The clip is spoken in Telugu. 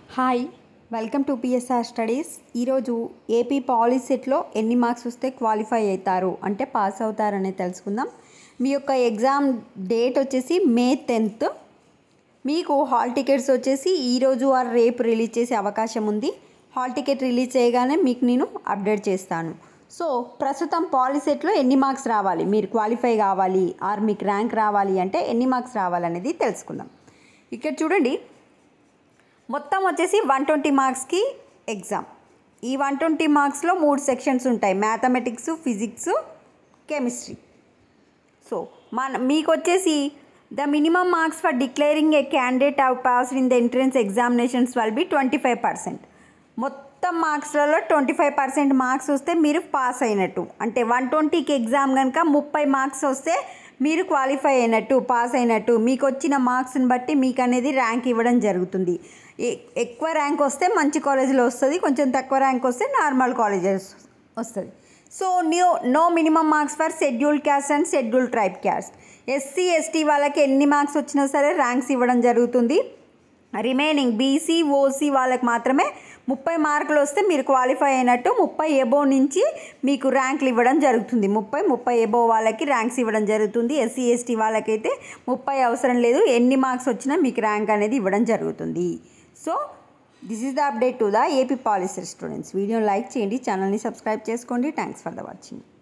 hi welcome to P S R studies ఈరోజు ఏపీ పాలిసెట్లో ఎన్ని మార్క్స్ వస్తే క్వాలిఫై అవుతారు అంటే పాస్ అవుతారని తెలుసుకుందాం మీ యొక్క ఎగ్జామ్ డేట్ వచ్చేసి మే టెన్త్ మీకు హాల్ టికెట్స్ వచ్చేసి ఈరోజు ఆర్ రేపు రిలీజ్ చేసే అవకాశం ఉంది హాల్ టికెట్ రిలీజ్ చేయగానే మీకు నేను అప్డేట్ చేస్తాను సో ప్రస్తుతం పాలిసెట్లో ఎన్ని మార్క్స్ రావాలి మీరు క్వాలిఫై కావాలి ఆర్ మీకు ర్యాంక్ రావాలి అంటే ఎన్ని మార్క్స్ రావాలనేది తెలుసుకుందాం ఇక్కడ చూడండి మొత్తం వచ్చేసి వన్ ట్వంటీ మార్క్స్కి ఎగ్జామ్ ఈ వన్ ట్వంటీ మార్క్స్లో మూడు సెక్షన్స్ ఉంటాయి మ్యాథమెటిక్స్ ఫిజిక్స్ కెమిస్ట్రీ సో మన మీకు వచ్చేసి the minimum marks for declaring a candidate have passed in the entrance examinations will be twenty five percent మొత్తం మార్క్స్లలో ట్వంటీ ఫైవ్ పర్సెంట్ మార్క్స్ వస్తే మీరు పాస్ అయినట్టు అంటే వన్ ట్వంటీకి ఎగ్జామ్ కనుక ముప్పై మార్క్స్ వస్తే మీరు క్వాలిఫై అయినట్టు పాస్ అయినట్టు మీకు వచ్చిన మార్క్స్ని బట్టి మీకు అనేది ర్యాంక్ ఇవ్వడం జరుగుతుంది ఎ- ఎక్కువ ర్యాంక్ వస్తే మంచి కాలేజీలో వస్తుంది కొంచెం తక్కువ ర్యాంక్ వస్తే నార్మల్ కాలేజెస్ వస్తుంది so new no minimum marks for schedule caste and schedule tribe caste SC ST వాళ్ళకి ఎన్ని మార్క్స్ వచ్చినా సరే ర్యాంక్స్ ఇవ్వడం జరుగుతుంది రిమైనింగ్ బీసీ ఓసీ వాళ్ళకి మాత్రమే ముప్పై మార్కులు వస్తే మీరు క్వాలిఫై అయినట్టు ముప్పై ఎబో నుంచి మీకు ర్యాంకులు ఇవ్వడం జరుగుతుంది ముప్పై ముప్పై ఎబో వాళ్ళకి ర్యాంక్స్ ఇవ్వడం జరుగుతుంది ఎస్సీ ఎస్టీ వాళ్ళకైతే ముప్పై అవసరం లేదు ఎన్ని మార్క్స్ వచ్చినా మీకు ర్యాంక్ అనేది ఇవ్వడం జరుగుతుంది so this is the update to the AP policy students video like చేయండి ఛానల్ని సబ్స్క్రైబ్ చేసుకోండి థ్యాంక్స్ ఫర్ ద వాచింగ్